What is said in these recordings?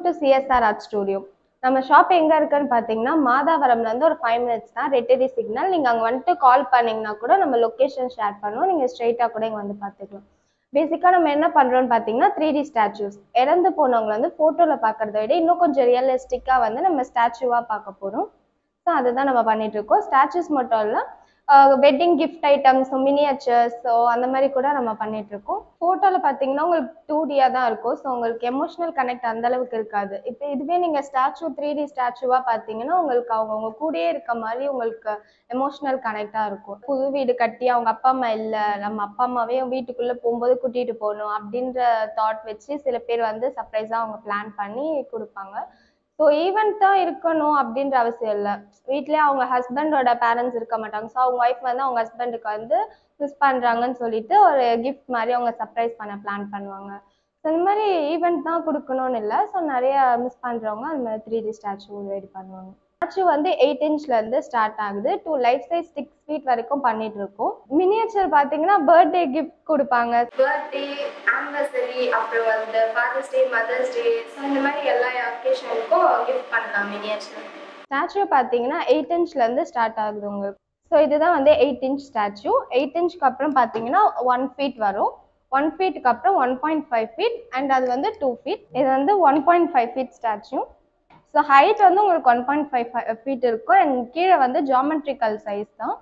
to CSR art studio நம்ம shop எங்கே இருக்குன்னு பார்த்தீங்கன்னா மாதாவரம்லேருந்து ஒரு ஃபைவ் மினிட்ஸ் தான் ரெட்டரி சிக்னல் நீங்கள் அங்கே வந்துட்டு கால் பண்ணிங்கன்னா கூட நம்ம லொக்கேஷன் ஷேர் பண்ணுவோம் நீங்கள் ஸ்ட்ரெயிட்டாக கூட இங்கே வந்து பார்த்துக்கலாம் பேசிக்காக நம்ம என்ன பண்ணுறோம்னு பார்த்தீங்கன்னா த்ரீ டி ஸ்டாச்சூஸ் இறந்து போனவங்களை வந்து ஃபோட்டோவில் பார்க்குறத விட இன்னும் கொஞ்சம் ரியலிஸ்டிக்காக வந்து நம்ம ஸ்டாச்சுவாக பார்க்க போகிறோம் ஸோ அதுதான் நம்ம பண்ணிட்டு இருக்கோம் ஸ்டாச்சூஸ் மட்டும் இல்லை wedding gift items miniatures so அந்த மாதிரி கூட நம்ம பண்ணிட்டு இருக்கோம் ஃபோட்டோவில் பார்த்தீங்கன்னா உங்களுக்கு டூ டியாக தான் இருக்கும் ஸோ உங்களுக்கு எமோஷனல் கனெக்ட் அந்த அளவுக்கு இருக்காது இப்போ இதுவே நீங்கள் ஸ்டாச்சு த்ரீ டி ஸ்டாச்சுவாக பார்த்தீங்கன்னா உங்களுக்கு அவங்க உங்க கூடயே இருக்க மாதிரி உங்களுக்கு எமோஷனல் கனெக்டாக இருக்கும் புது வீடு கட்டி அவங்க அப்பா அம்மா இல்லை நம்ம அப்பா அம்மாவே வீட்டுக்குள்ளே போகும்போது கூட்டிகிட்டு போகணும் அப்படின்ற தாட் வச்சு சில பேர் வந்து சர்ப்ரைஸாக அவங்க பிளான் பண்ணி கொடுப்பாங்க ஸோ ஈவெண்ட்டாக இருக்கணும் அப்படின்ற அவசியம் இல்லை வீட்லேயே அவங்க ஹஸ்பண்டோட பேரண்ட்ஸ் இருக்க மாட்டாங்க ஸோ அவங்க ஒய்ஃப் வந்து அவங்க ஹஸ்பண்டுக்கு வந்து மிஸ் பண்ணுறாங்கன்னு சொல்லிட்டு ஒரு கிஃப்ட் மாதிரி அவங்க சர்ப்ரைஸ் பண்ண பிளான் பண்ணுவாங்க ஸோ இந்த மாதிரி ஈவெண்ட் தான் கொடுக்கணும்னு இல்லை ஸோ நிறைய மிஸ் பண்ணுறவங்க அந்த மாதிரி த்ரீ டி ஸ்டாச்சு ரெடி பண்ணுவாங்க ஸ்டாச்சு வந்து எயிட் இன்ச்லேருந்து ஸ்டார்ட் ஆகுது to life size six feet வரைக்கும் பண்ணிட்டு இருக்கோம் மினியேச்சர் பார்த்தீங்கன்னா பர்த்டே கிஃப்ட் கொடுப்பாங்க பர்த்டே ஆனிவர்சரி அப்புறம் வந்து father's day mother's day so இந்த மாதிரி எல்லா அக்கேஷனுக்கும் கிஃப்ட் பண்ணலாம் மினியேச்சர் ஸ்டாச்சு பார்த்தீங்கன்னா எயிட் இன்ச்லேருந்து ஸ்டார்ட் ஆகுது உங்களுக்கு ஸோ இதுதான் வந்து எயிட் இன்ச் ஸ்டாச்சு எயிட் இன்ச்க்கு அப்புறம் பார்த்தீங்கன்னா ஒன் ஃபீட் வரும் ஒன் ஃபீட்டுக்கு அப்புறம் one point five feet and அது வந்து டூ ஃபீட் இது வந்து one point five feet statue so height வந்து உங்களுக்கு ஒன் பாயிண்ட் ஃபைவ் ஃபீட் இருக்கும் அண்ட் கீழே வந்து ஜாமெட்ரிக்கல் சைஸ் தான்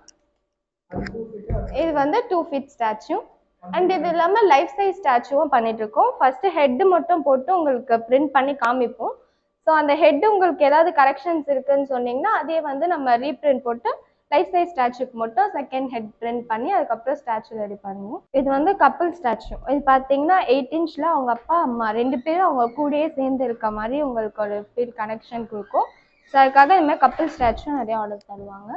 இது வந்து டூ ஃபீட் ஸ்டாச்சு அண்ட் இது இல்லாமல் லைஃப் சைஸ் ஸ்டாச்சுவும் பண்ணிட்டு இருக்கோம் ஃபர்ஸ்ட் ஹெட் மட்டும் போட்டு உங்களுக்கு பிரிண்ட் பண்ணி காமிப்போம் ஸோ அந்த ஹெட் உங்களுக்கு ஏதாவது கரெக்ஷன்ஸ் இருக்குன்னு சொன்னீங்கன்னா அதே வந்து நம்ம ரீப்ரிண்ட் போட்டு லைஃப் சைஸ் ஸ்டாச்சுக்கு மட்டும் செகண்ட் ஹெட் பிரிண்ட் பண்ணி அதுக்கப்புறம் ஸ்டாச்சு ரெடி பண்ணுவோம் இது வந்து கப்பல் ஸ்டாச்சு இது பார்த்தீங்கன்னா எயிட் இன்ச்சில் அவங்க அப்பா அம்மா ரெண்டு பேரும் அவங்க கூடயே சேர்ந்து இருக்க மாதிரி உங்களுக்கு ஒரு ஃபீல் கனெக்ஷன் கொடுக்கும் ஸோ அதுக்காக இந்த மாதிரி கப்பல் ஸ்டாச்சும் நிறைய ஆர்டர் தருவாங்க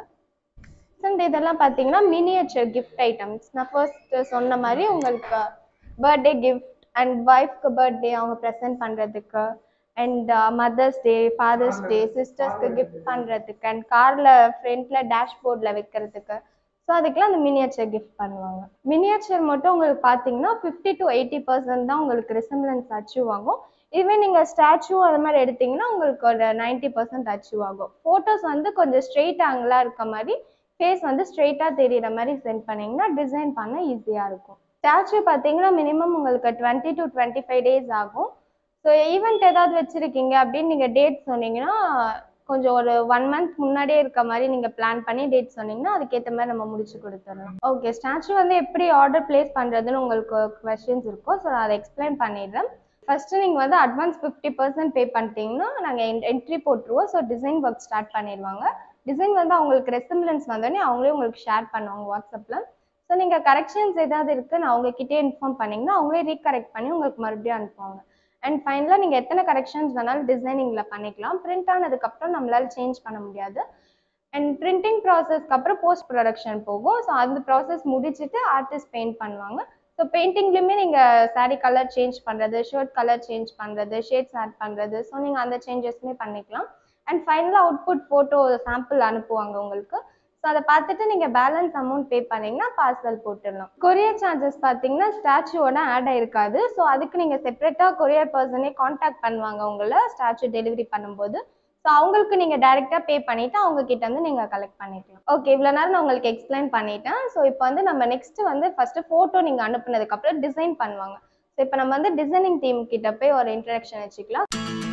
ஸோ இந்த இதெல்லாம் பார்த்தீங்கன்னா மினியேச்சர் கிஃப்ட் ஐட்டம்ஸ் நான் ஃபர்ஸ்ட் சொன்ன மாதிரி உங்களுக்கு பர்த்டே கிஃப்ட் அண்ட் ஒய்ஃப்க்கு பர்த்டே அவங்க ப்ரெசென்ட் பண்ணுறதுக்கு and mother's day father's day சிஸ்டர்ஸ்க்கு கிஃப்ட் பண்ணுறதுக்கு அண்ட் காரில் ஃப்ரண்ட்டில் டேஷ்போர்டில் வைக்கிறதுக்கு ஸோ அதுக்கெல்லாம் அந்த மினியேச்சர் கிஃப்ட் பண்ணுவாங்க மினியேச்சர் மட்டும் உங்களுக்கு பார்த்தீங்கன்னா ஃபிஃப்டி டு எயிட்டி பர்சன்ட் தான் உங்களுக்கு ரிசம்பிளன்ஸ் அச்சீவ் ஆகும் இதுவே நீங்கள் ஸ்டாச்சு அது மாதிரி எடுத்தீங்கன்னா உங்களுக்கு ஒரு நைன்ட்டி பர்சன்ட் அச்சீவ் ஆகும் ஃபோட்டோஸ் வந்து கொஞ்சம் ஸ்ட்ரெயிட் ஆங்கிளாக இருக்க மாதிரி ஃபேஸ் வந்து ஸ்ட்ரெயிட்டாக தெரியிற மாதிரி சென்ட் பண்ணிங்கன்னா டிசைன் பண்ண ஈஸியாக இருக்கும் ஸ்டாச்சு பார்த்தீங்கன்னா மினிமம் உங்களுக்கு twenty to twenty five days ஆகும் ஸோ ஈவெண்ட் ஏதாவது வச்சுருக்கீங்க அப்படின்னு நீங்கள் டேட் சொன்னீங்கன்னா கொஞ்சம் ஒரு ஒன் மந்த் முன்னாடியே இருக்க மாதிரி நீங்கள் பிளான் பண்ணி டேட் சொன்னீங்கன்னா அதுக்கேற்ற மாதிரி நம்ம முடிச்சு கொடுத்துடலாம் ஓகே ஸ்டாச்சு வந்து எப்படி ஆர்டர் பிளேஸ் பண்ணுறதுன்னு உங்களுக்கு கொஸ்டின்ஸ் இருக்கும் ஸோ அதை எக்ஸ்பிளைன் பண்ணிடுறேன் ஃபஸ்ட்டு நீங்கள் வந்து அட்வான்ஸ் ஃபிஃப்டி பர்சன்ட் பே பண்ணிட்டீங்கன்னா நாங்கள் என்ட்ரி போட்டுருவோம் ஸோ டிசைன் ஒர்க் ஸ்டார்ட் பண்ணிடுவாங்க டிசைன் வந்து அவங்களுக்கு ரெசிம்பிளன்ஸ் வந்தோடனே அவங்களே உங்களுக்கு ஷேர் பண்ணுவாங்க வாட்ஸ்அப்பில் ஸோ நீங்கள் கரெக்ஷன்ஸ் ஏதாவது இருக்குன்னு அவங்கக்கிட்டே இன்ஃபார்ம் பண்ணிங்கன்னா அவங்களே ரீகரெக்ட் பண்ணி உங்களுக்கு மறுபடியும் அனுப்புவாங்க அண்ட் ஃபைனலாக நீங்கள் எத்தனை கரெக்ஷன்ஸ் வேணாலும் டிசைனிங்கில் பண்ணிக்கலாம் பிரிண்ட் ஆனதுக்கப்புறம் நம்மளால் சேஞ்ச் பண்ண முடியாது அண்ட் பிரிண்டிங் ப்ராசஸ்க்கு அப்புறம் போஸ்ட் ப்ரொடக்ஷன் போகும் ஸோ அந்த ப்ராசஸ் முடிச்சுட்டு ஆர்டிஸ்ட் பெயிண்ட் பண்ணுவாங்க ஸோ பெயிண்டிங்லேயுமே நீங்கள் சாரீ கலர் சேஞ்ச் பண்ணுறது ஷர்ட் கலர் சேஞ்ச் பண்ணுறது ஷேட்ஸ் ஆட் பண்ணுறது ஸோ நீங்கள் அந்த சேஞ்சஸுமே பண்ணிக்கலாம் அண்ட் ஃபைனலாக அவுட்புட் ஃபோட்டோ சாம்பிள் அனுப்புவாங்க உங்களுக்கு ஸோ அதை பார்த்துட்டு நீங்கள் பேலன்ஸ் அமௌண்ட் பே பண்ணீங்கன்னா பார்சல் போட்டுடலாம் கொரியர் சார்ஜஸ் பார்த்தீங்கன்னா ஸ்டாச்சுவோட ஆட் ஆயிருக்காது ஸோ அதுக்கு நீங்கள் செப்பரேட்டாக கொரியர் பர்சனே காண்டாக்ட் பண்ணுவாங்க உங்களை ஸ்டாச்சு டெலிவரி பண்ணும்போது ஸோ அவங்களுக்கு நீங்கள் டைரெக்டாக பே பண்ணிவிட்டு அவங்க கிட்ட வந்து நீங்கள் கலெக்ட் பண்ணிக்கலாம் ஓகே இவ்வளோ நேரம் நான் உங்களுக்கு எக்ஸ்பிளைன் பண்ணிட்டேன் ஸோ இப்போ வந்து நம்ம நெக்ஸ்ட் வந்து ஃபஸ்ட்டு ஃபோட்டோ நீங்கள் அனுப்புனதுக்கப்புறம் டிசைன் பண்ணுவாங்க ஸோ இப்போ நம்ம வந்து டிசைனிங் டீம் கிட்ட போய் ஒரு இன்ட்ரடக்ஷன் வச்சுக்கலாம்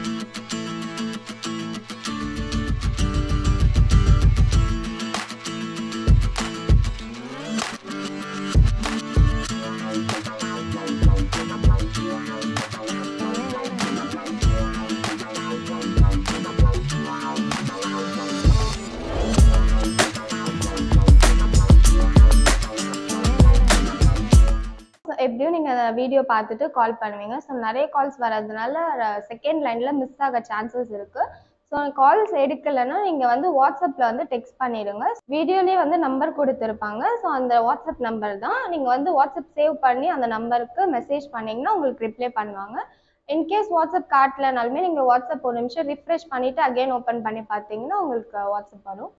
எப்படியும் நீங்கள் வீடியோ பார்த்துட்டு கால் பண்ணுவீங்க ஸோ நிறைய கால்ஸ் வர்றதுனால செகண்ட் லைனில் மிஸ் ஆக சான்சஸ் இருக்குது ஸோ கால்ஸ் எடுக்கலைன்னா நீங்கள் வந்து வாட்ஸ்அப்பில் வந்து டெக்ஸ்ட் பண்ணிடுங்க வீடியோலேயே வந்து நம்பர் கொடுத்துருப்பாங்க ஸோ அந்த வாட்ஸ்அப் நம்பர் தான் நீங்கள் வந்து வாட்ஸ்அப் சேவ் பண்ணி அந்த நம்பருக்கு மெசேஜ் பண்ணிங்கன்னா உங்களுக்கு ரிப்ளை பண்ணுவாங்க இன்கேஸ் வாட்ஸ்அப் காட்டலனாலுமே நீங்கள் வாட்ஸ்அப் ஒரு நிமிஷம் ரிஃப்ரெஷ் பண்ணிவிட்டு அகைன் ஓப்பன் பண்ணி பார்த்தீங்கன்னா உங்களுக்கு வாட்ஸ்அப் வரும்